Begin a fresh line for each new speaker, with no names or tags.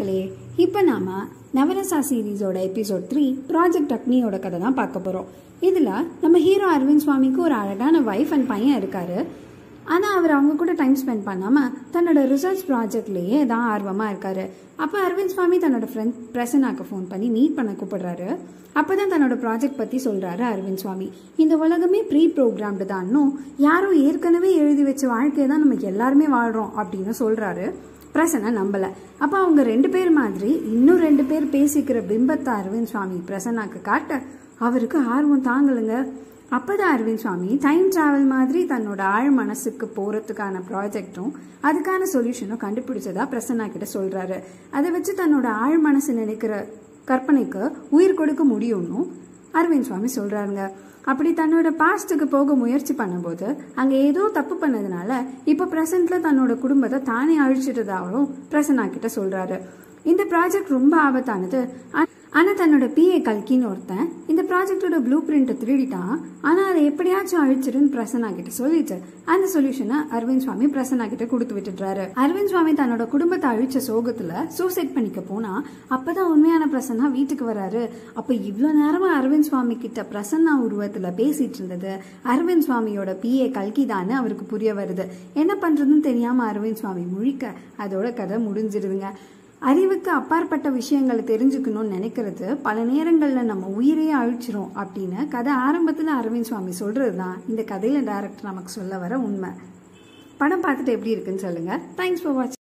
மக்களே இப்போ நாம நவரசா சீரீஸோட எபிசோட் த்ரீ ப்ராஜெக்ட் அக்னியோட கதை தான் பார்க்க போகிறோம் இதில் நம்ம ஹீரோ அரவிந்த் சுவாமிக்கு ஒரு அழகான ஒய்ஃப் அண்ட் பையன் இருக்காரு ஆனால் அவர் அவங்க கூட டைம் ஸ்பெண்ட் பண்ணாமல் தன்னோட ரிசர்ச் ப்ராஜெக்ட்லேயே தான் ஆர்வமாக இருக்காரு அப்போ அரவிந்த் சுவாமி தன்னோட ஃப்ரெண்ட் பிரசன்னாக்கு ஃபோன் பண்ணி மீட் பண்ண கூப்பிடுறாரு அப்போ தான் தன்னோட ப்ராஜெக்ட் பற்றி சொல்கிறாரு அரவிந்த் சுவாமி இந்த உலகமே ப்ரீ ப்ரோக்ராம்டு தான்னும் யாரோ ஏற்கனவே எழுதி வச்ச வாழ்க்கையை தான் நம்ம எல்லாருமே வாழ்கிறோம் அப்படின்னு சொல்கிறாரு பிரசன்னா நம்பல அப்ப அவங்க ரெண்டு பேர் மாதிரி இன்னும் ரெண்டு பேர் பேசிக்கிற பிம்பத்தை அரவிந்த் சுவாமி பிரசன்னாக்கு காட்ட அவருக்கு ஆர்வம் தாங்கலுங்க அப்பதான் அரவிந்த் சுவாமி டைம் டிராவல் மாதிரி தன்னோட ஆழ் மனசுக்கு போறதுக்கான ப்ராஜெக்டும் அதுக்கான சொல்யூஷனும் கண்டுபிடிச்சதா பிரசன்னா கிட்ட சொல்றாரு அதை வச்சு தன்னோட ஆழ் மனசு நினைக்கிற கற்பனைக்கு உயிர் கொடுக்க முடியும்னு அரவிந்த் சுவாமி சொல்றாருங்க அப்படி தன்னோட பாஸ்ட்டுக்கு போக முயற்சி பண்ணும்போது அங்கே ஏதோ தப்பு பண்ணதுனால இப்போ ப்ரெசென்ட்ல தன்னோட குடும்பத்தை தானே அழிச்சிட்டதாகவும் பிரசன்னா கிட்ட சொல்றாரு இந்த ப்ராஜெக்ட் ரொம்ப ஆபத்தானது ஆ- ஆனா தன்னோட பிஏ கல்கின்னு ஒருத்தன் இந்த ப்ராஜெக்டோட ப்ளூ பிரிண்ட்டை திருடிட்டான் ஆனா அதை எப்படியாச்சும் அழிச்சிருன்னு பிரசன்னா கிட்ட சொல்லிட்டு அந்த சொல்யூஷனை அரவிந்த் சுவாமி பிரசன்னா கிட்ட கொடுத்து விட்டுடுறாரு அரவிந்த் சுவாமி தன்னோட குடும்பத்தை அழிச்ச சோகத்துல சூசைட் பண்ணிக்க போனா அப்பதான் உண்மையான பிரசன்னா வீட்டுக்கு வராரு அப்ப இவ்வளோ நேரமா அரவிந்த் சுவாமி கிட்ட பிரசன்னா உருவத்துல பேசிட்டு இருந்தது அரவிந்த் சுவாமியோட பிஏ கல்கி தான்னு அவருக்கு புரிய வருது என்ன பண்றதுன்னு தெரியாம அரவிந்த் சுவாமி முழிக்க அதோட கதை முடிஞ்சிருதுங்க அறிவுக்கு அப்பாற்பட்ட விஷயங்களை தெரிஞ்சுக்கணும்னு நினைக்கிறது பல நேரங்களில் நம்ம உயிரையே அழிச்சிரும் அப்படின்னு கதை ஆரம்பத்தில் அரவிந்த் சுவாமி சொல்றது தான் இந்த கதையில டைரக்டர் நமக்கு சொல்ல வர உண்மை படம் பார்த்துட்டு எப்படி இருக்குன்னு சொல்லுங்க தேங்க்ஸ் ஃபார் வாட்சிங்